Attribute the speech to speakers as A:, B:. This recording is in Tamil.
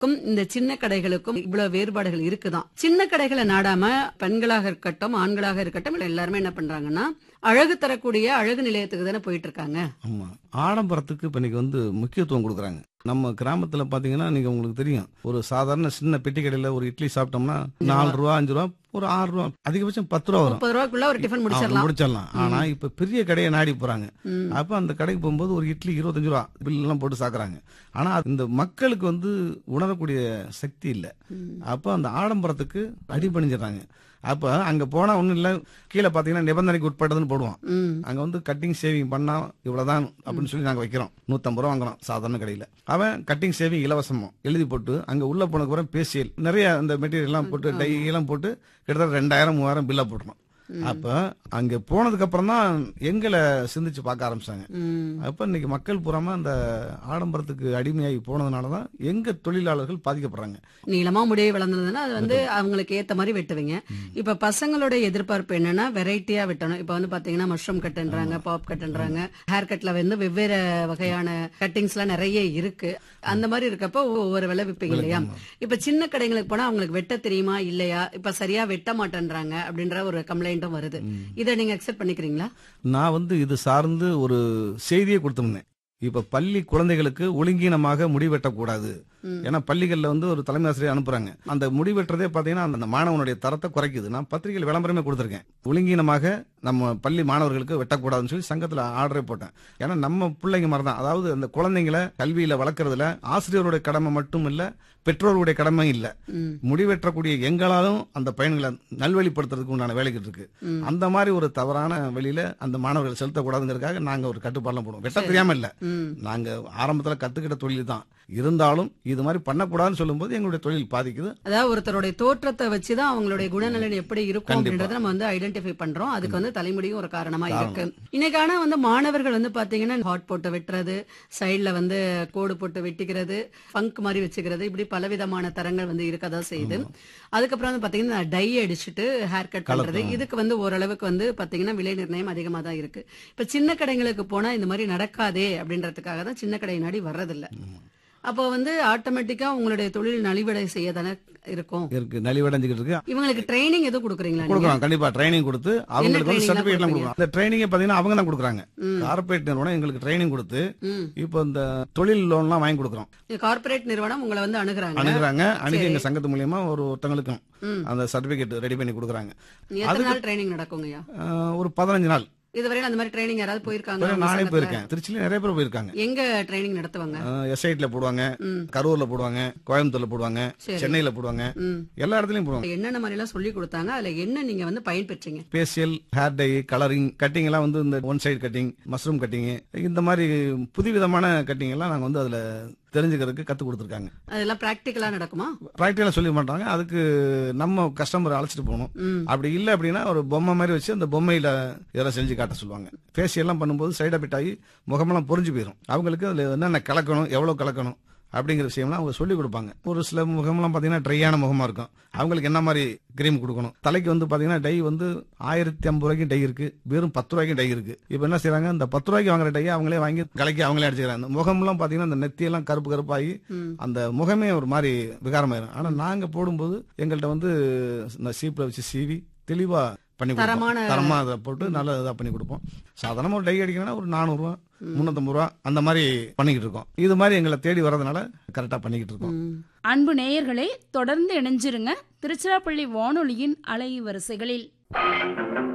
A: க்கும் இந்த சின்ன கடைகளுக்கும் இவ்வளவு வேறுபாடுகள் இருக்குதான் சின்ன கடைகளை நாடாம பெண்களாக இருக்கட்டும் ஆண்களாக இருக்கட்டும் இல்ல எல்லாருமே என்ன பண்றாங்கன்னா அழகு தரக்கூடிய அழகு நிலையத்துக்கு தானே போயிட்டு இருக்காங்க
B: ஆமா ஆடம்பரத்துக்கு இப்ப இன்னைக்கு வந்து முக்கியத்துவம் கொடுக்குறாங்க நம்ம கிராமத்துல பாத்தீங்கன்னா நீங்க உங்களுக்கு தெரியும் ஒரு சாதாரண சின்ன பெட்டி கடையில ஒரு இட்லி சாப்பிட்டோம்னா நாலு ரூபா அஞ்சு ரூபா ஒரு ஆறு ரூபா அதிகபட்சம் பத்து ரூபா வரும்
A: முப்பது ரூபாய்க்குள்ள ஒரு டிஃபன்
B: ஆ,
A: முடிச்சிடலாம்
B: முடிச்சிடலாம் ஆனா இப்ப பெரிய கடையை நாடி போறாங்க
A: ம்.
B: அப்ப அந்த கடைக்கு போகும்போது ஒரு இட்லி இருபத்தஞ்சு ரூபா பில் எல்லாம் போட்டு சாக்குறாங்க ஆனா இந்த மக்களுக்கு வந்து உணரக்கூடிய சக்தி இல்ல அப்ப அந்த ஆடம்பரத்துக்கு அடிபணிஞ்சிடறாங்க அப்ப அங்க போனா ஒண்ணும் இல்ல கீழே பாத்தீங்கன்னா நிபந்தனைக்கு உட்பட்டதுன்னு போடுவோம்
A: ம்.
B: அங்க வந்து கட்டிங் சேவிங் பண்ணா இவ்வளவுதான் அப்படின்னு சொல்லி நாங்க வைக்கிறோம் நூத்தம்பது ரூபா வாங்குறோம் சாதாரண கடையில அவன் கட்டிங் சேவிங் இலவசமா எழுதி போட்டு அங்க உள்ள போனதுக்கு அப்புறம் பேசியல் நிறைய அந்த மெட்டீரியல் எல்லாம் போட்டு டை எல்லாம் போட்டு கிட்டத்தட்ட ரெண்டாயிரம் மூவாயிரம் பில்லா போட்டுரும் அப்ப அங்க போனதுக்கு அப்புறம் தான் எங்களை சிந்திச்சு பார்க்க ஆரம்பிச்சாங்க
A: ம்.
B: அப்ப இன்னைக்கு மக்கள் பூராம அந்த ஆடம்பரத்துக்கு அடிமையாகி போனதுனாலதான் எங்க தொழிலாளர்கள் பாதிக்கப்படுறாங்க
A: நீளமா முடியை வளர்ந்ததுன்னா அது வந்து அவங்களுக்கு ஏத்த மாதிரி வெட்டுவீங்க இப்ப பசங்களோட எதிர்பார்ப்பு என்னன்னா வெரைட்டியா வெட்டணும் இப்ப வந்து பாத்தீங்கன்னா மஷ்ரூம் கட்டுன்றாங்க பாப் கட்டுன்றாங்க ஹேர் கட்ல வந்து வெவ்வேறு வகையான கட்டிங்ஸ் எல்லாம் நிறைய இருக்கு அந்த மாதிரி இருக்கப்போ ஒவ்வொரு விலை விப்பீங்க இல்லையா இப்ப சின்ன கடைங்களுக்கு போனா அவங்களுக்கு வெட்ட தெரியுமா இல்லையா இப்ப சரியா வெட்ட மாட்டேன்றாங்க அப்படின்ற ஒரு கம்ப்ளைண்ட்டும் வருது இதை நீங்க அக்செப்ட் பண்ணிக்கிறீங்களா
B: நான் வந்து இது சார்ந்து ஒரு செய்தியை கொடுத்திருந்தேன் இப்ப பள்ளி குழந்தைகளுக்கு ஒழுங்கீனமாக முடி வெட்டக்கூடாது
A: ம்.
B: ஏன்னா பள்ளிகள்ல வந்து ஒரு தலைமை ஆசிரியர் அனுப்புறாங்க அந்த முடி வெட்டுறதே பாத்தீங்கன்னா அந்த மாணவனுடைய தரத்தை குறைக்குது நான் பத்திரிகையில் விளம்பரமே கொடுத்திருக்கேன் ஒழுங்கீனமாக நம்ம பள்ளி மாணவர்களுக்கு வெட்டக்கூடாதுன்னு சொல்லி சங்கத்துல ஆர்டரே போட்டேன் ஏன்னா நம்ம பிள்ளைங்க மாதிரி தான் அதாவது அந்த குழந்தைங்களை கல்வியில வளர்க்கறதுல ஆசிரியருடைய கடமை மட்டும் இல்ல பெற்றோருடைய கடமை இல்ல
A: ம்.
B: முடி வெட்டக்கூடிய எங்களாலும் அந்த பையன்களை நல்வழிப்படுத்துறதுக்கு உண்டான வேலைகள் இருக்கு
A: ம்.
B: அந்த மாதிரி ஒரு தவறான வழியில அந்த மாணவர்கள் செலுத்தக்கூடாதுங்கிறதுக்காக நாங்க ஒரு கட்டுப்பாடுலாம் போடுவோம் வெட்ட தெரியாம இல்ல
A: ம்.
B: நாங்க ஆரம்பத்துல கத்துக்கிட்ட தொழில் தான் இருந்தாலும் இது மாதிரி பண்ணக்கூடாதுன்னு சொல்லும்போது எங்களுடைய தொழில் பாதிக்குது
A: அதாவது ஒருத்தருடைய தோற்றத்தை வச்சுதான் அவங்களுடைய குணநலன் எப்படி இருக்கும்
B: கண்டிப்பா.
A: அப்படின்றத நம்ம வந்து ஐடென்டிஃபை பண்றோம் அதுக்கு வந்து தலைமுடியும் ஒரு காரணமா இருக்கு இன்னைக்கு ஆனா வந்து மாணவர்கள் வந்து பாத்தீங்கன்னா ஹாட் போட்டு வெட்டுறது சைடுல வந்து கோடு போட்டு வெட்டிக்கிறது ஃபங்க் மாதிரி வச்சுக்கிறது இப்படி பலவிதமான தரங்கள் வந்து இருக்கதான் செய்யுது அதுக்கப்புறம் வந்து பாத்தீங்கன்னா டை அடிச்சுட்டு ஹேர் கட் பண்றது இதுக்கு வந்து ஓரளவுக்கு வந்து பாத்தீங்கன்னா விலை நிர்ணயம் அதிகமா தான் இருக்கு இப்ப சின்ன கடைங்களுக்கு போனா இந்த மாதிரி நடக்காதே அப்படின்றதுக்காக தான் சின்ன கடை நாடி வர்றதில்ல அப்போ வந்து ஆட்டோமேட்டிக்கா உங்களுடைய தொழில் நலிவடை செய்ய தானே இருக்கும்
B: இருக்கு நலிவடைஞ்சுக்கிட்டு இருக்கு
A: இவங்களுக்கு ட்ரைனிங் எதுவும் கொடுக்குறீங்களா நீங்க?
B: கொடுக்குறோம் கண்டிப்பா ட்ரைனிங் கொடுத்து அவங்களுக்கு வந்து
A: training
B: சர்டிபிகேட் எல்லாம்
A: கொடுப்பீங்க?
B: கொடுக்குறோம் அந்த ட்ரைனிங் பாத்தீங்கன்னா அவங்க தான் கொடுக்குறாங்க கார்பரேட் நிறுவனம் எங்களுக்கு ட்ரைனிங் கொடுத்து
A: ம்.
B: இப்போ இந்த தொழில் லோன்லாம் வாங்கி கொடுக்குறோம்
A: இந்த கார்ப்பரேட் நிறுவனம் உங்களை வந்து அணுகுறாங்க
B: அணுகுறாங்க அணுகி எங்க சங்கத்து மூலியமா ஒரு ஒருத்தங்களுக்கும்
A: ம்.
B: அந்த சர்டிபிகேட் ரெடி பண்ணி கொடுக்குறாங்க
A: எத்தனை நாள் ட்ரைனிங் நடக்குங்கய்யா
B: அஹ், ஒரு பதினஞ்சு நாள்
A: இதுவரையில அந்த மாதிரி ட்ரைனிங் யாராவது போயிருக்காங்க உங்க
B: நானே
A: சங்கத்துல?
B: போயிருக்கேன் திருச்சியில நிறைய பேர் போயிருக்காங்க
A: எங்க ட்ரைனிங் நடத்துவாங்க
B: எஸ்ஐட்ல போடுவாங்க
A: ம்.
B: கரூர்ல போடுவாங்க கோயம்புத்தூர்ல போடுவாங்க
A: சரி.
B: சென்னையில போடுவாங்க
A: ம்.
B: எல்லா இடத்துலயும் போடுவாங்க
A: என்னென்ன மாதிரி எல்லாம் சொல்லி கொடுத்தாங்க அதுல என்ன நீங்க வந்து பயன்பெற்றீங்க
B: facial hair dye colouring cutting எல்லாம் வந்து இந்த one side cutting mushroom cutting இந்த மாதிரி புதுவிதமான கட்டிங் எல்லாம் நாங்க வந்து அதுல தெரிஞ்சுக்கிறதுக்கு கத்து கொடுத்துருக்காங்க
A: அதெல்லாம் பிராக்டிக்கலா நடக்குமா
B: ப்ராக்டிகலா சொல்லி மாட்டாங்க அதுக்கு நம்ம கஸ்டமரை அழைச்சிட்டு போகணும்
A: ம்.
B: அப்படி இல்லை அப்படின்னா ஒரு பொம்மை மாதிரி வச்சு அந்த பொம்மையில இதெல்லாம் செஞ்சு காட்ட சொல்லுவாங்க ஃபேஷியல்லாம் பண்ணும்போது சைட் எஃபெக்ட் ஆகி முகமெல்லாம் பொறிஞ்சு போயிடும் அவங்களுக்கு அதுல என்னென்ன கலக்கணும் எவ்வளவு கலக்கணும் அப்படிங்கிற விஷயம்லாம் அவங்க சொல்லி கொடுப்பாங்க ஒரு சில முகம்லாம் பார்த்தீங்கன்னா ட்ரையான முகமா இருக்கும் அவங்களுக்கு என்ன மாதிரி கிரீம் கொடுக்கணும் தலைக்கு வந்து பார்த்தீங்கன்னா டை வந்து ஆயிரத்தி ஐம்பது ரூபாய்க்கும் டை இருக்கு வெறும் பத்து ரூபாய்க்கும் டை இருக்கு இப்போ என்ன செய்றாங்க இந்த பத்து ரூபாய்க்கு வாங்குற டையை அவங்களே வாங்கி கலக்கி அவங்களே அடிச்சுக்கிறாங்க இந்த முகம்லாம் பார்த்தீங்கன்னா அந்த நெத்தியெல்லாம் கருப்பு கருப்பாகி
A: ம்.
B: அந்த முகமே ஒரு மாதிரி விகாரமாயிரும் ஆனா நாங்க போடும்போது எங்கள்கிட்ட வந்து இந்த சீப்ல வச்சு சீவி தெளிவா பண்ணி கொடுப்போம்.
A: தரமான-
B: தரமா அதை போட்டு நல்ல இதா பண்ணி கொடுப்போம் சாதாரணமா ஒரு டை அடிக்கணும்னா ஒரு நானூறு ரூபா முன்னூத்தம்பது ரூபா அந்த மாதிரி பண்ணிக்கிட்டு இருக்கோம் இது மாதிரி எங்களை தேடி வர்றதுனால கரெக்டா பண்ணிக்கிட்டு இருக்கோம்
A: ம்.
C: அன்பு நேயர்களே தொடர்ந்து இணைஞ்சிருங்க திருச்சிராப்பள்ளி வானொலியின் அலை வரிசைகளில்